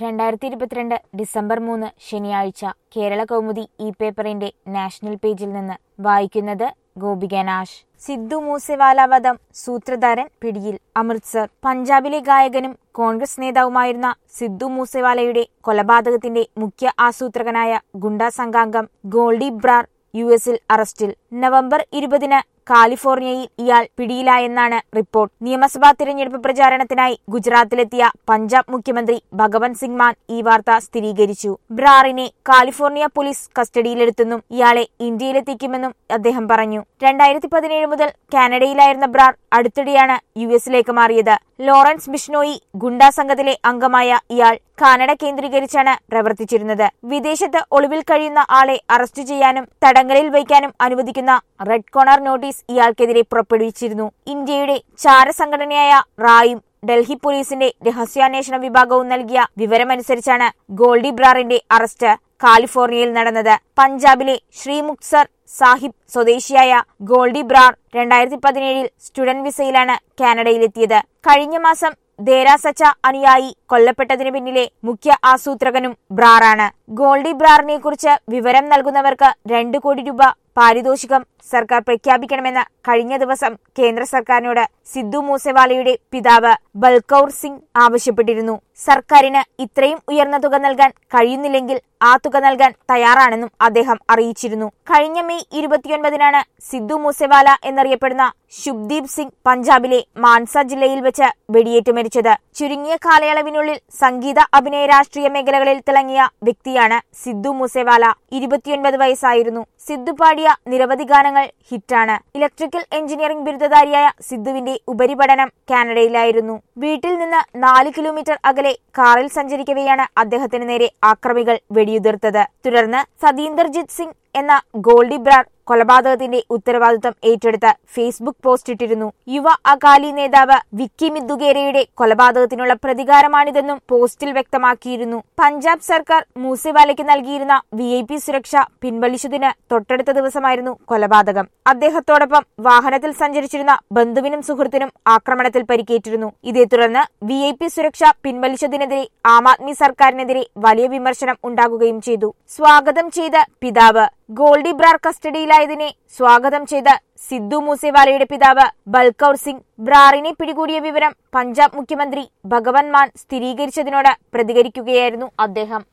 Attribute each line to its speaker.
Speaker 1: രണ്ടായിരത്തി ഇരുപത്തിരണ്ട് ഡിസംബർ മൂന്ന് ശനിയാഴ്ച കേരള കൗമുദി ഇ പേപ്പറിന്റെ നാഷണൽ പേജിൽ നിന്ന് വായിക്കുന്നത് ഗോപിക നാഷ് സിദ്ധു മൂസെവാല വധം സൂത്രധാരൻ പിടിയിൽ അമൃത്സർ പഞ്ചാബിലെ ഗായകനും കോൺഗ്രസ് നേതാവുമായിരുന്ന സിദ്ധു മൂസെവാലയുടെ കൊലപാതകത്തിന്റെ മുഖ്യ ആസൂത്രകനായ ഗുണ്ടാ സംഘാംഗം ഗോൾഡി ബ്രാർ യു എസിൽ അറസ്റ്റിൽ നവംബർ ഇരുപതിന് കാലിഫോർണിയയിൽ ഇയാൾ പിടിയിലായെന്നാണ് റിപ്പോർട്ട് നിയമസഭാ തിരഞ്ഞെടുപ്പ് പ്രചാരണത്തിനായി ഗുജറാത്തിലെത്തിയ പഞ്ചാബ് മുഖ്യമന്ത്രി ഭഗവന്ത് സിംഗ് മാൻ ഈ വാർത്ത സ്ഥിരീകരിച്ചു ബ്രാറിനെ കാലിഫോർണിയ പോലീസ് കസ്റ്റഡിയിലെടുത്തെന്നും ഇയാളെ ഇന്ത്യയിലെത്തിക്കുമെന്നും അദ്ദേഹം പറഞ്ഞു രണ്ടായിരത്തി പതിനേഴ് മുതൽ കാനഡയിലായിരുന്ന ബ്രാർ അടുത്തിടെയാണ് യു എസിലേക്ക് മാറിയത് ലോറൻസ് ബിഷ്ണോയി ഗുണ്ടാ സംഘത്തിലെ അംഗമായ ഇയാൾ കാനഡ കേന്ദ്രീകരിച്ചാണ് പ്രവർത്തിച്ചിരുന്നത് വിദേശത്ത് ഒളിവിൽ കഴിയുന്ന ആളെ അറസ്റ്റ് ചെയ്യാനും തടങ്കലിൽ വയ്ക്കാനും അനുവദിക്കുന്ന റെഡ് കോണർ നോട്ടീസ് ഇയാൾക്കെതിരെ പുറപ്പെടുവിച്ചിരുന്നു ഇന്ത്യയുടെ ചാരസംഘടനയായ റായും ഡൽഹി പോലീസിന്റെ രഹസ്യാന്വേഷണ വിഭാഗവും നൽകിയ വിവരമനുസരിച്ചാണ് ഗോൾഡി ബ്രാറിന്റെ അറസ്റ്റ് കാലിഫോർണിയയിൽ നടന്നത് പഞ്ചാബിലെ ശ്രീമുക്സർ സാഹിബ് സ്വദേശിയായ ഗോൾഡി ബ്രാർ രണ്ടായിരത്തി പതിനേഴിൽ സ്റ്റുഡന്റ് വിസയിലാണ് കാനഡയിലെത്തിയത് കഴിഞ്ഞ മാസം ദേരാ സച്ച അനുയായി കൊല്ലപ്പെട്ടതിന് പിന്നിലെ മുഖ്യ ആസൂത്രകനും ബ്രാറാണ് ഗോൾഡി ബ്രാറിനെ കുറിച്ച് വിവരം നൽകുന്നവർക്ക് രണ്ടു കോടി രൂപ പാരിതോഷികം സർക്കാർ പ്രഖ്യാപിക്കണമെന്ന് കഴിഞ്ഞ ദിവസം കേന്ദ്ര സർക്കാരിനോട് സിദ്ധു മൂസെവാലയുടെ പിതാവ് ബൽക്കൌർ സിംഗ് ആവശ്യപ്പെട്ടിരുന്നു സർക്കാരിന് ഇത്രയും ഉയർന്ന തുക നൽകാൻ കഴിയുന്നില്ലെങ്കിൽ ആ തുക നൽകാൻ തയ്യാറാണെന്നും അദ്ദേഹം അറിയിച്ചിരുന്നു കഴിഞ്ഞ മെയ് ഇരുപത്തിയൊൻപതിനാണ് സിദ്ധു മൂസെവാല എന്നറിയപ്പെടുന്ന ശുഭ്ദീപ് സിംഗ് പഞ്ചാബിലെ മാൻസ ജില്ലയിൽ വെച്ച് വെടിയേറ്റ് മരിച്ചത് ചുരുങ്ങിയ കാലയളവിനുള്ളിൽ സംഗീത അഭിനയ രാഷ്ട്രീയ മേഖലകളിൽ തിളങ്ങിയ വ്യക്തിയാണ് സിദ്ധു മൂസെവാല ഇരുപത്തിയൊൻപത് വയസ്സായിരുന്നു സിദ്ധു പാടിയ നിരവധി ഗാനങ്ങൾ ഹിറ്റാണ് ഇലക്ട്രിക്കൽ എഞ്ചിനീയറിംഗ് ബിരുദധാരിയായ സിദ്ധുവിന്റെ ഉപരിപഠനം കാനഡയിലായിരുന്നു വീട്ടിൽ നിന്ന് നാല് കിലോമീറ്റർ അകലെ കാറിൽ സഞ്ചരിക്കവെയാണ് അദ്ദേഹത്തിന് നേരെ ആക്രമികൾ വെടിയുതിർത്തത് തുടർന്ന് സതീന്ദർജിത് സിംഗ് എന്ന ഗോൾഡി ബ്രാർ കൊലപാതകത്തിന്റെ ഉത്തരവാദിത്തം ഏറ്റെടുത്ത് ഫേസ്ബുക്ക് പോസ്റ്റ് ഇട്ടിരുന്നു യുവ അകാലി നേതാവ് വിക്കി മിദ്ദുഗേരയുടെ കൊലപാതകത്തിനുള്ള പ്രതികാരമാണിതെന്നും പോസ്റ്റിൽ വ്യക്തമാക്കിയിരുന്നു പഞ്ചാബ് സർക്കാർ മൂസെവാലയ്ക്ക് നൽകിയിരുന്ന വി ഐ പി സുരക്ഷ പിൻവലിച്ചതിന് തൊട്ടടുത്ത ദിവസമായിരുന്നു കൊലപാതകം അദ്ദേഹത്തോടൊപ്പം വാഹനത്തിൽ സഞ്ചരിച്ചിരുന്ന ബന്ധുവിനും സുഹൃത്തിനും ആക്രമണത്തിൽ പരിക്കേറ്റിരുന്നു ഇതേ തുടർന്ന് വി ഐ പി സുരക്ഷ പിൻവലിച്ചതിനെതിരെ ആം ആദ്മി സർക്കാരിനെതിരെ വലിയ വിമർശനം ഉണ്ടാകുകയും ചെയ്തു സ്വാഗതം ചെയ്ത പിതാവ് ഗോൾഡി ബ്രാർ കസ്റ്റഡിയിലായതിനെ സ്വാഗതം ചെയ്ത സിദ്ധു മൂസെവാലയുടെ പിതാവ് ബൽക്കൌർ സിംഗ് ബ്രാറിനെ പിടികൂടിയ വിവരം പഞ്ചാബ് മുഖ്യമന്ത്രി ഭഗവൻ മാൻ സ്ഥിരീകരിച്ചതിനോട് പ്രതികരിക്കുകയായിരുന്നു അദ്ദേഹം